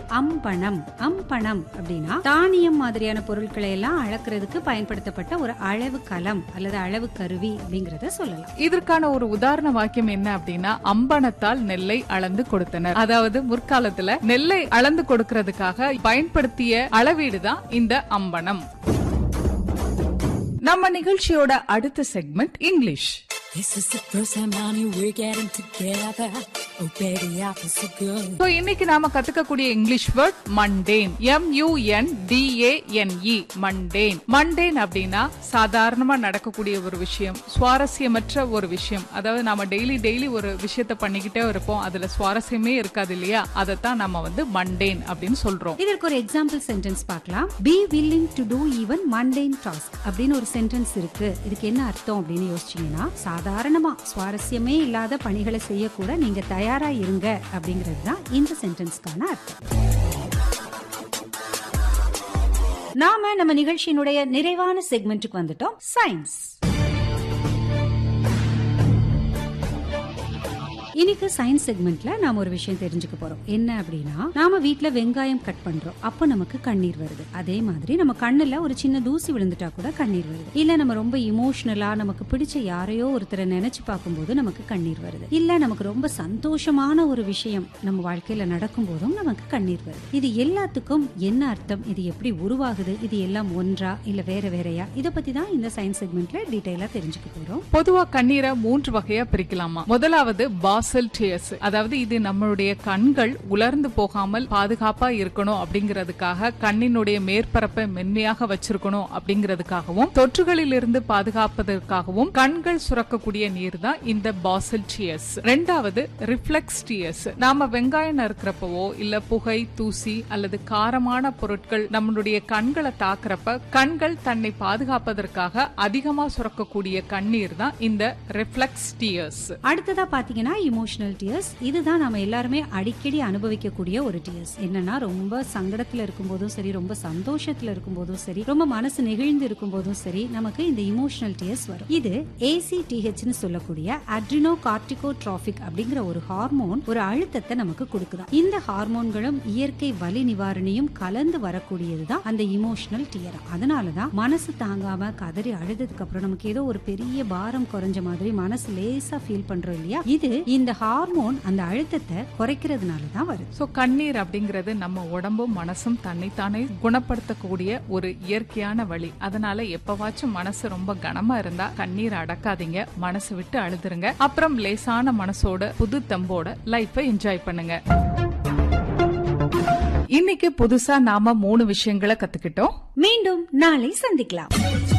அம்பணம் அம்பணம் அப்படின்னா தானியம் மாதிரியான பொருட்களை எல்லாம் அளக்கிறதுக்கு பயன்படுத்தப்பட்ட ஒரு அளவு கலம் அல்லது அளவு கருவி அப்படிங்கறத சொல்லலாம் இதற்கான ஒரு உதாரண வாக்கியம் என்ன அப்படின்னா அம்பணத்தால் நெல்லை அளந்து கொடுத்தனர் அதாவது முற்காலத்துல நெல்லை அளந்து கொடுக்கறதுக்காக பயன்படுத்திய அளவீடு தான் இந்த அம்பணம் நம்ம நிகழ்ச்சியோட அடுத்த segment English This is the first time, honey, we're getting together. Oh, baby, I feel so good. So, இன்னைக்கு நாம கத்துக்கக்கூடிய English word mundane M U N D A N E mundane mundane அப்படின்னா சாதாரணமா நடக்கக்கூடிய ஒரு விஷயம் சுவாரஸ்யமற்ற ஒரு விஷயம் அதாவது நாம டெய்லி டெய்லி ஒரு விஷயத்த பண்ணிக்கிட்டே இருப்போம் அதுல சுவாரஸ்யமே இருக்காது இல்லையா அதைத்தான் நம்ம வந்து மண்டேன் அப்படின்னு சொல்றோம் இதற்கு ஒரு எக்ஸாம்பிள் சென்டென்ஸ் பார்க்கலாம் be willing to do even mundane task அப்படின்னு ஒரு சென்டென்ஸ் இருக்கு இதுக்கு என்ன அர்த்தம் அப்படின்னு யோசிச்சீங்கன்னா சாதாரணமா சுவாரஸ்யமே இல்லாத பணிகளை செய்யக்கூட நீங்க தயாரா இருங்க அப்படிங்கிறது தான் இந்த சென்டென்ஸ்க்கான அர்த்தம் நாம நம்ம நிகழ்ச்சியினுடைய நிறைவான செக்மெண்ட்டுக்கு வந்துட்டோம் சயின்ஸ் இன்னைக்கு சயின்ஸ் செக்மெண்ட்ல நாம ஒரு விஷயம் தெரிஞ்சுக்க போறோம் என்ன அப்படின்னா நாம வீட்ல வெங்காயம் கட் பண்றோம் அப்ப நமக்கு கண்ணீர் வருது அதே மாதிரி நம்ம கண்ணுல ஒரு சின்ன தூசி விழுந்துட்டா கூட கண்ணீர் வருது இல்ல நம்ம ரொம்ப இமோஷனலா நமக்கு பிடிச்ச யாரையோ ஒருத்தரை நினைச்சு பார்க்கும்போது நமக்கு கண்ணீர் வருது இல்ல நமக்கு ரொம்ப சந்தோஷமான ஒரு விஷயம் நம்ம வாழ்க்கையில நடக்கும் போதும் நமக்கு கண்ணீர் வருது இது எல்லாத்துக்கும் என்ன அர்த்தம் இது எப்படி உருவாகுது இது எல்லாம் ஒன்றா இல்ல வேற வேறயா இத பத்தி தான் இந்த சயின்ஸ் செக்மெண்ட்ல டீடைலா தெரிஞ்சுக்க போறோம் பொதுவா கண்ணீரை மூன்று வகையா பிரிக்கலாமா முதலாவது பாசல் டியர்ஸ் அதாவது இது நம்மளுடைய கண்கள் உலர்ந்து போகாமல் பாதுகாப்பா இருக்கணும் அப்படிங்கிறதுக்காக கண்ணினுடைய மேற்பரப்பை மென்மையாக வச்சிருக்கணும் அப்படிங்கிறதுக்காகவும் தொற்றுகளில் இருந்து பாதுகாப்பதற்காகவும் கண்கள் சுரக்கக்கூடிய நீர் தான் இந்த பாசல் டியர்ஸ் ரெண்டாவது ரிஃப்ளெக்ஸ் டியர்ஸ் நாம வெங்காயம் நறுக்கிறப்பவோ இல்ல புகை தூசி அல்லது காரமான பொருட்கள் நம்மளுடைய கண்களை தாக்குறப்ப கண்கள் தன்னை பாதுகாப்பதற்காக அதிகமா சுரக்கக்கூடிய கண்ணீர் தான் இந்த ரிஃப்ளெக்ஸ் டியர்ஸ் அடுத்ததா பாத்தீங்கன்னா இமோஷனல் டியர்ஸ் இதுதான் நம்ம எல்லாருமே அடிக்கடி அனுபவிக்கக்கூடிய ஒரு டியர்ஸ் என்னன்னா ரொம்ப சங்கடத்துல இருக்கும்போதும் சரி ரொம்ப சந்தோஷத்துல இருக்கும்போதும் சரி ரொம்ப மனசு நெகிழ்ந்து இருக்கும்போதும் சரி நமக்கு இந்த இமோஷனல் டியர்ஸ் வரும் இது ஏசிடிஹெச்னு சொல்லக்கூடிய அட்ரினோ கார்டிகோ டிராபிக் அப்படிங்கிற ஒரு ஹார்மோன் ஒரு அழுத்தத்தை நமக்கு கொடுக்குதாம் இந்த ஹார்மோன்களும் இயற்கை வலி நிவாரணியும் கலந்து வரக்கூடியதுதான் அந்த இமோஷனல் டியர் அதனாலதான் மனசு தாங்காம கதறி அழுததுக்கு அப்புறம் நமக்கு ஏதோ ஒரு பெரிய பாரம் குறைஞ்ச மாதிரி மனசு லேசா ஃபீல் பண்றோம் இல்லையா இது இந்த ஹார்மோன் அந்த அழுத்தத்தை குறைக்கிறதுனால தான் வருது சோ கண்ணீர் அப்படிங்கிறது நம்ம உடம்பும் மனசும் தன்னைத்தானே குணப்படுத்தக்கூடிய ஒரு இயற்கையான வழி அதனால எப்பவாச்சும் மனசு ரொம்ப கனமா இருந்தா கண்ணீர் அடக்காதீங்க மனசு விட்டு அழுதுருங்க அப்புறம் லேசான மனசோட புது தம்போட லைஃபை என்ஜாய் பண்ணுங்க இன்னைக்கு புதுசா நாம மூணு விஷயங்களை கத்துக்கிட்டோம் மீண்டும் நாளை சந்திக்கலாம்